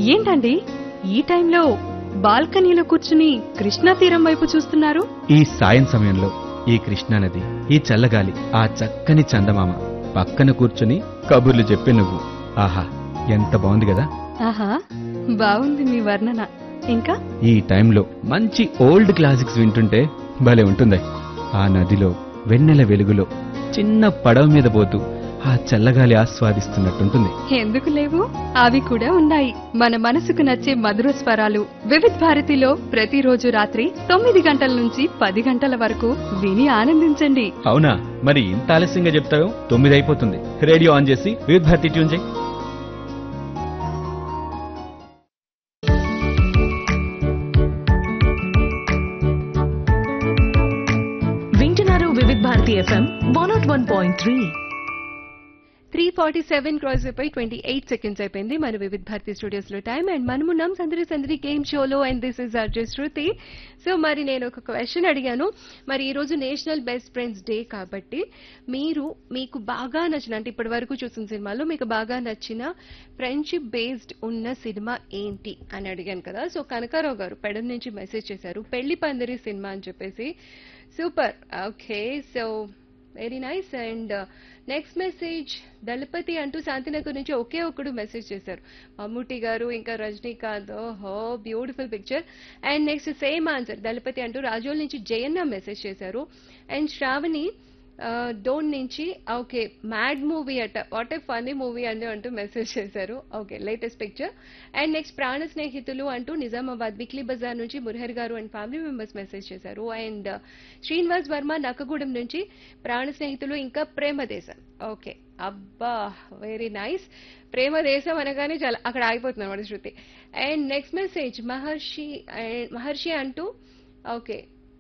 ఏంటండి ఈ టైంలో బాల్కనీలో కూర్చుని కృష్ణా తీరం వైపు చూస్తున్నారు ఈ సాయం సమయంలో ఈ కృష్ణానది ఈ చల్లగాలి ఆ చక్కని చందమామ పక్కన కూర్చుని కబుర్లు చెప్పే నువ్వు ఆహా ఎంత బాగుంది కదా ఆహా బాగుంది మీ వర్ణన ఇంకా ఈ టైంలో మంచి ఓల్డ్ క్లాసిక్స్ వింటుంటే భలే ఉంటుంది ఆ నదిలో వెన్నెల వెలుగులో చిన్న పడవ మీద పోతూ ఆ చల్లగాలి ఆస్వాదిస్తున్నట్టుంటుంది ఎందుకు లేవు అవి కూడా ఉన్నాయి మన మనసుకు నచ్చే మధుర స్వరాలు వివిధ్ భారతిలో ప్రతిరోజు రాత్రి తొమ్మిది గంటల నుంచి పది గంటల వరకు విని ఆనందించండి అవునా మరి ఇంత ఆలస్యంగా చెప్తావు తొమ్మిది అయిపోతుంది రేడియో ఆన్ చేసి వివిధ భారతి ట్యూన్ చేయి వింటున్నారు Vividh Bharati FM one not one point three three forty seven cross అయిపోయి ట్వంటీ ఎయిట్ సెకండ్స్ అయిపోయింది మన వివిధ్ భారతి స్టూడియోస్ లో టైం అండ్ మనమున్నాం సందరి సందరి గేమ్ షోలో and this is RJ Shruti so మరి నేను ఒక క్వశ్చన్ అడిగాను మరి ఈ రోజు నేషనల్ బెస్ట్ ఫ్రెండ్స్ డే కాబట్టి మీరు మీకు బాగా నచ్చిన అంటే ఇప్పటి వరకు చూసిన సినిమాలో మీకు బాగా నచ్చిన ఫ్రెండ్షిప్ బేస్డ్ ఉన్న సినిమా ఏంటి అని అడిగాను కదా సో కనకారావు గారు పెడం నుంచి మెసేజ్ చేశారు పెళ్లి పందిరి సినిమా అని చెప్పేసి super okay so very nice and next message Thalapathi అంటూ శాంతినగర్ నుంచి ఒకే ఒక్కడు మెసేజ్ చేశారు మమ్ముటి గారు ఇంకా రజనీకాంత్ ఓహో beautiful picture and next same answer Thalapathi అంటూ రాజోల్ నుంచి జయన్న మెసేజ్ చేశారు అండ్ శ్రావణి డోన్ నుంచి ఓకే మ్యాడ్ మూవీ అట వాట్ ఏ ఫనీ మూవీ అని అంటూ మెసేజ్ చేశారు okay latest picture and next Prana Snehithulu అంటూ నిజామాబాద్ వీక్లీ బజార్ నుంచి మురహర్ గారు అండ్ ఫ్యామిలీ మెంబర్స్ మెసేజ్ చేశారు అండ్ శ్రీనివాస్ వర్మ నక్కగూడెం నుంచి ప్రాణ స్నేహితులు ఇంకా ప్రేమ దేశం ఓకే అబ్బా వెరీ నైస్ ప్రేమ దేశం అనగానే చాలా అక్కడ ఆగిపోతుంది అన్నమాట Shruti and next message Maharshi and- Maharshi అంటూ ఓకే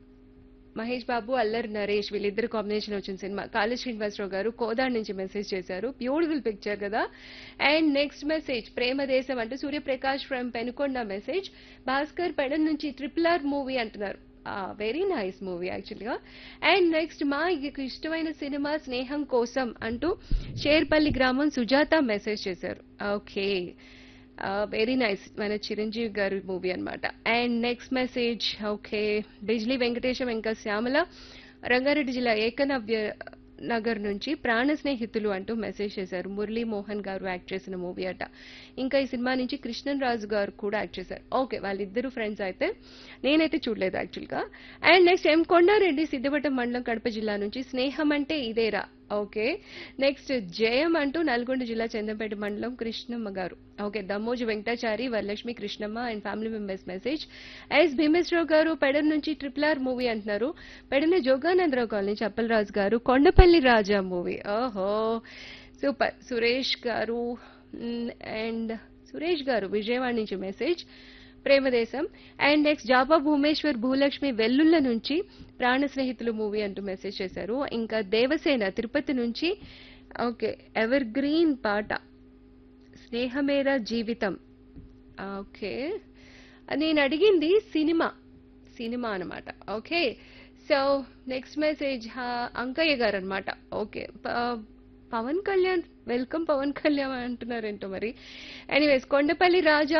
మహేష్ బాబు అల్లరి నరేష్ వీళ్ళిద్దరు కాంబినేషన్ వచ్చిన సినిమా కాళీ శ్రీనివాసరావు గారు కోదాడ్ నుంచి మెసేజ్ చేశారు బ్యూటిఫుల్ పిక్చర్ కదా and next message Prema Desam అంటూ సూర్యప్రకాష్ ఫ్రమ్ పెనుకొండ మెసేజ్ భాస్కర్ పెడన్ నుంచి ట్రిపుల్ ఆర్ మూవీ అంటున్నారు వెరీ నైస్ మూవీ యాక్చువల్గా అండ్ నెక్స్ట్ మా ఇక ఇష్టమైన సినిమా స్నేహం కోసం అంటూ షేర్పల్లి గ్రామం సుజాత మెసేజ్ చేశారు ఓకే వెరీ నైస్ మన చిరంజీవి గారి మూవీ అన్నమాట and next message okay Bijli Venkatesham ఇంకా శ్యామల రంగారెడ్డి జిల్లా ఏకనవ్య నగర్ నుంచి ప్రాణ స్నేహితులు అంటూ మెసేజ్ చేశారు మురళీ మోహన్ గారు యాక్ట్ చేసిన మూవీ అట ఇంకా ఈ సినిమా నుంచి కృష్ణన్ రాజు గారు కూడా యాక్ట్ చేశారు ఓకే వాళ్ళిద్దరు ఫ్రెండ్స్ అయితే నేనైతే చూడలేదు యాక్చువల్గా and next M Kondareddy Siddhavatam మండలం కడప జిల్లా నుంచి స్నేహం అంటే ఇదేరా ఓకే నెక్స్ట్ జయం అంటూ నల్గొండ జిల్లా చందంపేట మండలం కృష్ణమ్మ గారు okay Dammoju Venkatachari Varalakshmi Krishnamma and family members message S Bheemeswararao గారు పెడన్ నుంచి ట్రిపుల్ ఆర్ మూవీ అంటున్నారు పెడన జోగానందరావు కాలనీ చప్పలరాజు గారు కొండపల్లి రాజా మూవీ ఓహో సూపర్ సురేష్ గారు అండ్ సురేష్ గారు విజయవాడ నుంచి మెసేజ్ ప్రేమదేశం అండ్ నెక్స్ట్ జాబా భూమేశ్వర్ భూలక్ష్మి వెల్లుల్ల నుంచి ప్రాణ స్నేహితులు మూవీ అంటూ మెసేజ్ చేశారు ఇంకా దేవసేన తిరుపతి నుంచి ఓకే ఎవర్ గ్రీన్ పాట స్నేహమేరా జీవితం ఓకే నేను అడిగింది సినిమా సినిమా అనమాట okay so next message Ankaiah గారు అనమాట ఓకే పవన్ కళ్యాణ్ వెల్కమ్ పవన్ కళ్యాణ్ అంటున్నారేంటో మరి ఎనీవేస్ కొండపల్లి రాజా